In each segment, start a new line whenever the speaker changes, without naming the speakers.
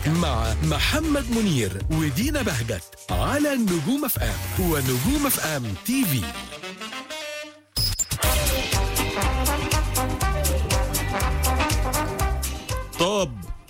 مع محمد منير ودينا بهجت على نجوم اف ام ونجوم اف ام تي في
طب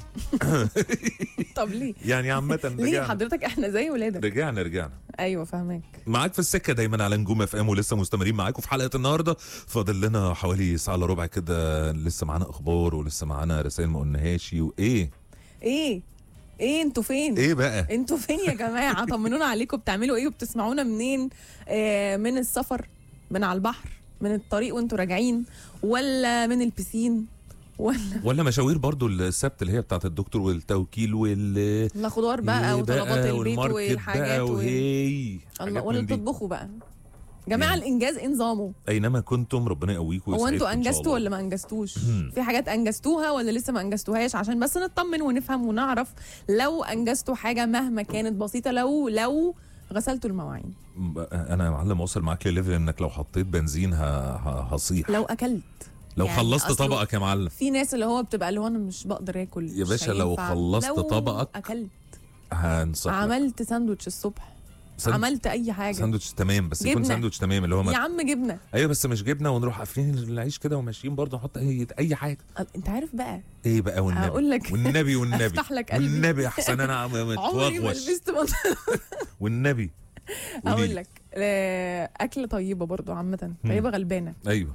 طب ليه؟
يعني عامة
ليه
رجعنا
حضرتك احنا زي ولادك
رجعنا رجعنا
ايوه فاهمك
معاك في السكه دايما على نجوم اف ام ولسه مستمرين معاكم في حلقه النهارده فاضل لنا حوالي ساعه الا ربع كده لسه معانا اخبار ولسه معانا رسائل ما قلناهاش وايه
ايه ايه انتوا فين
ايه بقى
انتوا فين يا جماعه طمنونا عليكم بتعملوا ايه وبتسمعونا منين آه من السفر من على البحر من الطريق وانتوا راجعين ولا من البسين ولا
ولا مشاوير برضو السبت اللي هي بتاعت الدكتور والتوكيل وال
لا خضار بقى
إيه
وطلبات البيت
والماركت
والحاجات
بقى
و...
وهي
الله
حاجات
ولا
من دي.
تطبخوا بقى جماعه
يعني.
الانجاز ايه نظامه
اينما كنتم ربنا يقويكم
هو
ويسعدكم
انتوا
إن شاء
انجزتوا
الله.
ولا ما انجزتوش في حاجات انجزتوها ولا لسه ما انجزتوهاش عشان بس نطمن ونفهم ونعرف لو انجزتوا حاجه مهما كانت بسيطه لو لو غسلتوا المواعين
انا يا معلم واصل معاك لليفل انك لو حطيت بنزين ه... ه... هصيح
لو اكلت
لو
يعني
خلصت
أصله
طبقك يا معلم
في ناس اللي هو بتبقى اللي هو انا مش بقدر اكل
يا
مش
باشا لو
هينفع.
خلصت
لو
طبقك
اكلت
هنصح لك.
عملت ساندوتش الصبح
ساند-
عملت اي حاجه
ساندوتش تمام بس يكون
جبنة.
ساندوتش تمام اللي هو ما...
يا عم جبنه
ايوه بس مش جبنه ونروح قافلين العيش كده وماشيين برضه نحط اي اي حاجه
أه، انت عارف بقى
ايه بقى والنبي
هقول لك
والنبي والنبي
افتح لك قلبي.
والنبي احسن انا عم
عمري ما
متوغوش
لبست بنطلون
والنبي قولي
هقول
لي.
لك آه، اكل طيبه برضو عامه طيبه غلبانه
ايوه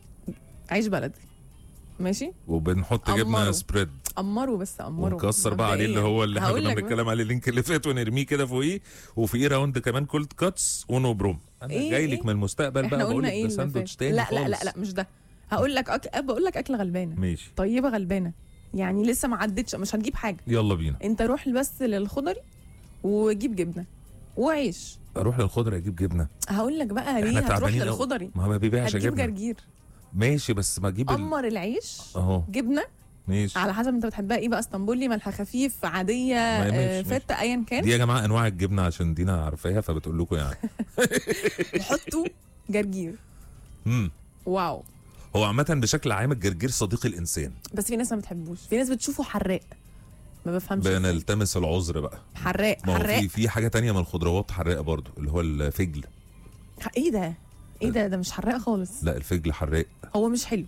عيش بلدي ماشي
وبنحط
أمره.
جبنه سبريد
امروا بس امروا
ونكسر بقى عليه اللي هو اللي احنا
هقول
كنا
لك بقى.
بنتكلم عليه اللينك اللي فات ونرميه كده فوقيه وفي راوند كمان كولد كاتس ونو بروم انا
إيه
جاي
إيه؟
لك من المستقبل
احنا
بقى بقول
قلنا
لك
ايه
ده
اللي
ساندوتش
فات؟
تاني
لا لا لا
خالص.
لا مش ده هقول لك أك... بقول لك اكل غلبانه
ماشي
طيبه غلبانه يعني لسه ما عدتش مش هتجيب حاجه
يلا بينا
انت روح بس للخضري وجيب جبنه وعيش
اروح للخضره اجيب جبنه
هقول لك بقى
احنا
ليه هتروح
تعبانين أوي.
للخضري
ما هو ما بيبيعش
هتجيب
جبنه
جرجير
ماشي بس ما اجيب ال...
قمر العيش
اهو
جبنه
ماشي
على حسب انت بتحبها ايه بقى اسطنبولي ملح خفيف عاديه
ما- ماشي،
آه،
ماشي.
فته ايا كان
دي يا جماعه انواع الجبنه عشان دينا عارفاها فبتقول لكم يعني
وحطوا جرجير
امم
واو
هو عامه بشكل عام الجرجير صديق الانسان
بس في ناس ما بتحبوش في ناس بتشوفه حراق ما بفهمش إزاي.
بنلتمس العذر بقى
حراق
ما هو
حراق
في في حاجه تانية من الخضروات حراقه برضو اللي هو الفجل
ايه ده ايه ده ده مش حراق خالص
لا الفجل حراق
هو مش حلو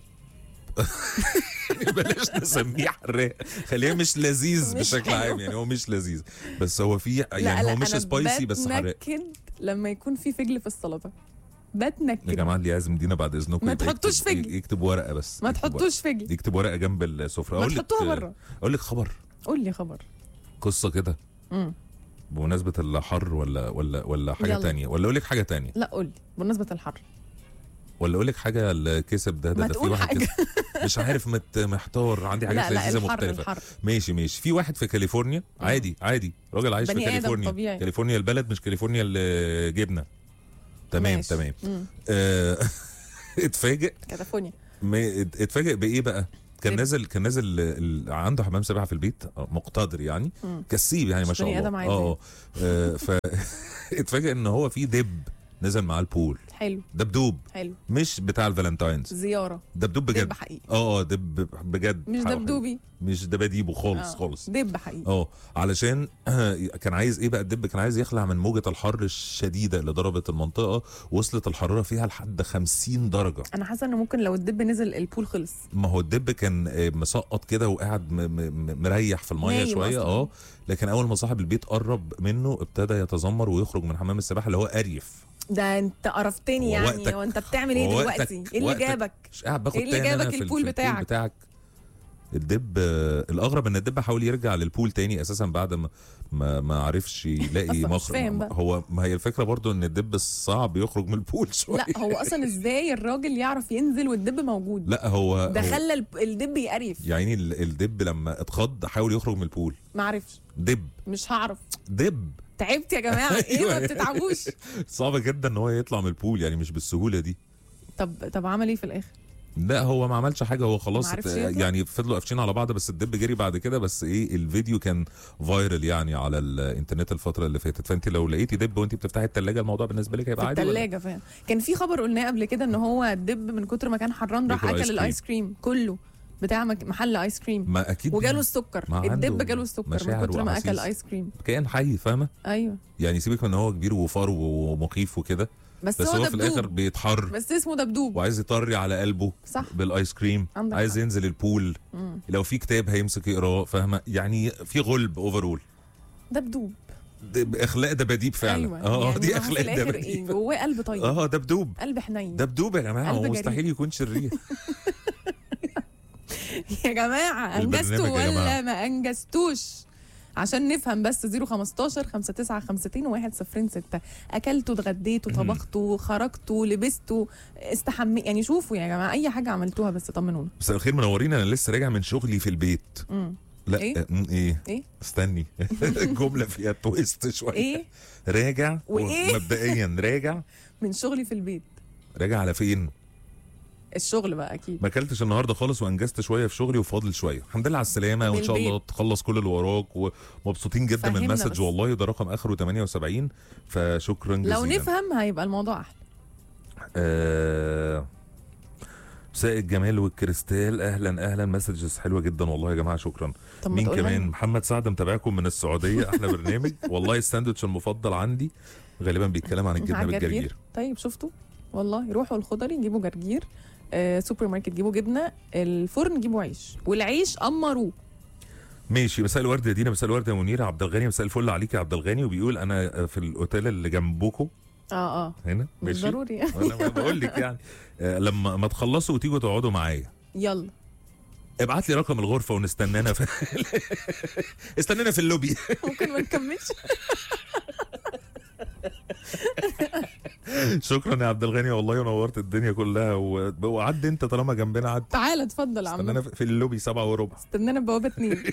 بلاش نسميه حراق خليه مش لذيذ
مش
بشكل
حلو.
عام يعني هو مش لذيذ بس هو في
لا
يعني
لا
هو مش
أنا
سبايسي بس حراق
بتنكد لما يكون في فجل في السلطه بتنكد
يا جماعه اللي لازم دينا بعد اذنكم
ما
يبقى
تحطوش
يكتب-
فجل.
يكتب ورقه بس
ما
يكتب ورقة.
تحطوش فجل
يكتب ورقه جنب السفره
ما
اقول لك
تحطوها بره
اقول لك خبر
قول لي خبر
قصه كده
امم
بمناسبه الحر ولا ولا ولا حاجه
يلا.
تانية ولا اقول لك حاجه تانية
لا قول لي بمناسبه الحر
ولا اقول لك حاجه اللي كسب ده ده,
ما
ده في
تقول
واحد
حاجة.
كسب مش عارف مت محتار عندي حاجات
لا لا
لذيذه
الحر
مختلفه
الحر
ماشي ماشي في واحد في كاليفورنيا عادي عادي راجل عايش في
بني آدم
كاليفورنيا
طبيعي.
كاليفورنيا البلد مش كاليفورنيا اللي جبنه تمام
ماشي.
تمام
مم.
آه، اتفاجئ
كاتافونيا
ما- ات- اتفاجئ بايه بقى كان
إيه؟
نازل كان نازل ال- عنده حمام سباحه في البيت آه، مقتدر يعني
مم.
كسيب يعني ما
مش
شاء
بني
الله
آدم عادي.
اه اه ف اتفاجئ ان هو في دب نزل معاه البول
حلو
دبدوب
حلو
مش بتاع الفالنتاينز
زياره
دبدوب بجد
دب حقيقي
اه اه دب بجد
مش
حقيقي.
دبدوبي
مش دباديبه خالص
آه.
خالص
دب حقيقي
اه علشان كان عايز ايه بقى الدب كان عايز يخلع من موجة الحر الشديدة اللي ضربت المنطقة وصلت الحرارة فيها لحد 50 درجة
انا حاسه انه ممكن لو الدب نزل البول خلص
ما هو الدب كان آه، مسقط كده وقاعد م- م- م- مريح في المية
نايم
شوية
أصلاً.
اه لكن اول ما صاحب البيت قرب منه ابتدى يتذمر ويخرج من حمام السباحة اللي هو قريف
ده انت قرفتني
هو
يعني
وقتك-
وانت بتعمل ايه
هو
دلوقتي
وقتك-
ايه اللي
وقتك
جابك
مش قاعد باخد
إيه اللي
تاني أنا
جابك
في
البول
في
بتاعك؟
بتاعك الدب آه، الاغرب ان الدب حاول يرجع للبول تاني اساسا بعد ما ما, ما عرفش يلاقي
أصلاً مش
مخرج
فاهم بقى.
هو ما هي الفكره برضو ان الدب صعب يخرج من البول شويه
لا هو اصلا ازاي الراجل يعرف ينزل والدب موجود
لا هو
ده
هو
خلى الب- الدب يقرف
يا عيني ال- الدب لما اتخض حاول يخرج من البول
ما عرفش
دب
مش هعرف
دب
تعبت يا جماعه ايه
أيوة.
ما بتتعبوش
صعب جدا ان هو يطلع من البول يعني مش بالسهوله دي
طب طب عمل ايه في الاخر
لا هو ما عملش حاجه هو خلاص
ما عرفش
ات-
يطلع؟
يعني فضلوا قافشين على بعض بس الدب جري بعد كده بس ايه الفيديو كان فايرل يعني على الانترنت الفتره اللي فاتت فانت لو لقيتي دب وانت بتفتحي الثلاجه الموضوع بالنسبه لك هيبقى
في
عادي ولا؟
الثلاجه فعلا كان في خبر قلناه قبل كده ان هو الدب من كتر ما كان حران راح
بياكل آيس
اكل الايس كريم كله بتاع مك- محل ايس كريم
ما اكيد
وجاله السكر
ما عنده
الدب جاله السكر من
مشاعر
كتر ما اكل
وأحاسيس.
ايس كريم
كائن حي فاهمه
ايوه
يعني سيبك من ان هو كبير وفار ومخيف وكده
بس,
بس
هو
هو في الاخر
دبدوب
بيتحر
بس اسمه دبدوب
وعايز يطري على قلبه
صح
بالايس كريم
عندك
عايز
حق.
ينزل البول
مم.
لو في كتاب هيمسك يقراه فاهمه يعني في غلب اوفرول
دبدوب
اخلاق دباديب فعلا
ايوه
اه
يعني
دي
ما هو في
اخلاق
الاخر ايه
دباديب
جواه قلب طيب
اه دبدوب
قلب حنين
دبدوب يا جماعه
قلب
هو
جريء.
مستحيل يكون شرير
يا جماعه
البرنامج
انجزتوا
يا جماعة.
ولا ما انجزتوش عشان نفهم بس 015 59 50 1 0 6 اكلتوا اتغديتوا طبختوا خرجتوا لبستوا استحمي يعني شوفوا يا جماعه اي حاجه عملتوها بس طمنونا
مساء الخير منورين انا لسه راجع من شغلي في البيت
امم
لا
إيه؟
آه، م- ايه
ايه
استني الجمله فيها تويست شويه
ايه
راجع
وإيه؟
مبدئيا راجع
من شغلي في البيت
راجع على فين
الشغل بقى اكيد
ما اكلتش النهارده خالص وانجزت شويه في شغلي وفاضل شويه الحمد لله على السلامه وان شاء الله
بالبيت.
تخلص كل اللي وراك ومبسوطين جدا من
فهمنا
المسج
بس.
والله ده رقم اخره 78 فشكرا جزيلا
لو نفهم هيبقى الموضوع احلى
آه مساء الجمال والكريستال اهلا اهلا مسجز حلوه جدا والله يا جماعه شكرا
طب ما
مين
تقولها
كمان
لنا.
محمد سعد متابعكم من السعوديه احلى برنامج والله الساندوتش المفضل عندي غالبا بيتكلم عن الجبنه
مع
بالجرجير
طيب شفتوا والله روحوا الخضري جيبوا جرجير آه سوبر ماركت جيبوا جبنه الفرن جيبوا عيش والعيش امروه
ماشي مساء الورد يا دينا مساء الورد يا منيره عبد الغني مساء الفل عليك يا عبد الغني وبيقول انا في الاوتيل اللي جنبكم
اه اه
هنا
مش
ماشي
ضروري
انا بقول لك يعني آه، لما ما تخلصوا وتيجوا تقعدوا معايا
يلا
ابعت لي رقم الغرفه ونستنانا في استنانا في اللوبي
ممكن ما نكملش
شكرا يا عبد الغني والله ونورت الدنيا كلها و- وعد انت طالما جنبنا عد
تعالى اتفضل يا عم
استنانا في اللوبي سبعة وربع
استنانا بوابه اتنين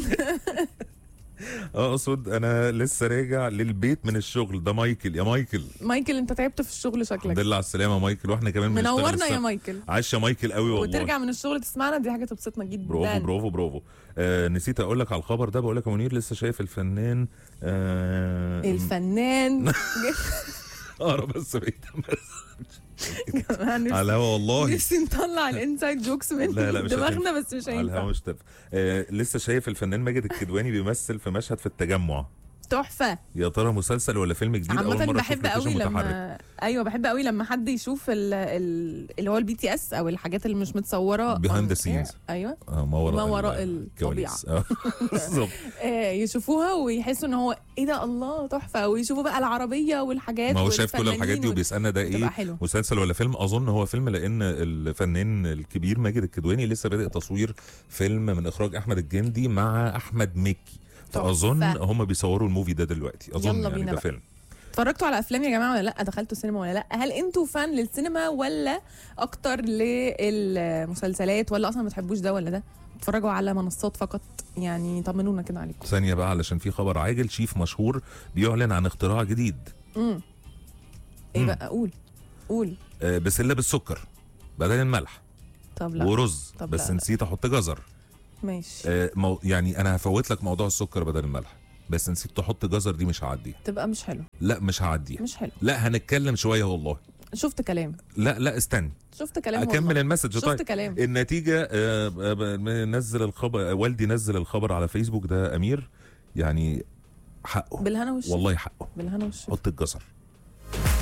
اه اقصد انا لسه راجع للبيت من الشغل ده مايكل يا مايكل
مايكل انت تعبت في الشغل
الحمد
شكلك
لله على السلامه يا مايكل واحنا كمان بنشتغل
منورنا
الساعة-
يا مايكل
عاش يا مايكل قوي والله
وترجع من الشغل تسمعنا دي حاجه تبسطنا جدا
برافو برافو برافو آه نسيت اقول لك على الخبر ده بقول لك يا منير لسه شايف الفنان آه
الفنان
اقرا بس بعيد
كمان
على
نفسي-
الهوا والله
نفسي نطلع الانسايد جوكس من
لا، لا، مش
دماغنا بس مش
على الهوا
هينفع
مش تنفع. آه لسه شايف الفنان ماجد الكدواني بيمثل في مشهد في التجمع
تحفه
يا ترى مسلسل ولا فيلم جديد اول
عامة
مره اشوف
بحب
لوكيشن
قوي
متحرك
لما ايوه بحب قوي لما حد يشوف ال... ال... اللي هو البي تي اس او الحاجات اللي مش متصوره
Behind
on
the scenes.
air. ايوه
آه ما وراء
ما وراء
ال-
الطبيعة.
الكواليس. آه، بالظبط
آه يشوفوها ويحسوا ان هو ايه ده الله تحفه ويشوفوا بقى العربيه والحاجات
ما هو شايف كل
والفنانين
الحاجات دي
وال-
وبيسالنا ده
بتبقى
ايه
حلوة.
مسلسل ولا فيلم اظن هو فيلم لان الفنان الكبير ماجد الكدواني لسه بادئ تصوير فيلم من اخراج احمد الجندي مع احمد مكي
تحفة.
فاظن هم بيصوروا الموفي ده دلوقتي اظن
يلا
يعني
بينا
ده
بقى.
فيلم
اتفرجتوا على افلام يا جماعه ولا لا دخلتوا السينما ولا لا هل انتوا فان للسينما ولا اكتر للمسلسلات ولا اصلا ما بتحبوش ده ولا ده اتفرجوا على منصات فقط يعني طمنونا كده عليكم
ثانيه بقى علشان في خبر عاجل شيف مشهور بيعلن عن اختراع جديد
امم ايه
مم.
بقى قول قول
آه، بسله بالسكر بدل الملح
طب لا
ورز
طب
بس
لا، لا.
نسيت احط جزر
ماشي
آه، مو يعني انا هفوت لك موضوع السكر بدل الملح بس نسيت تحط جزر دي مش هعديها
تبقى مش حلو
لا مش هعديها
مش حلو
لا هنتكلم شويه والله
شفت كلام
لا لا استني
شفت كلام
اكمل
والله.
المسج
شفت
طيب
كلام
النتيجه آه، آه، نزل الخبر والدي نزل الخبر على فيسبوك ده امير يعني حقه
بالهنا والشفا
والله حقه
بالهنا والشفا
حط الجزر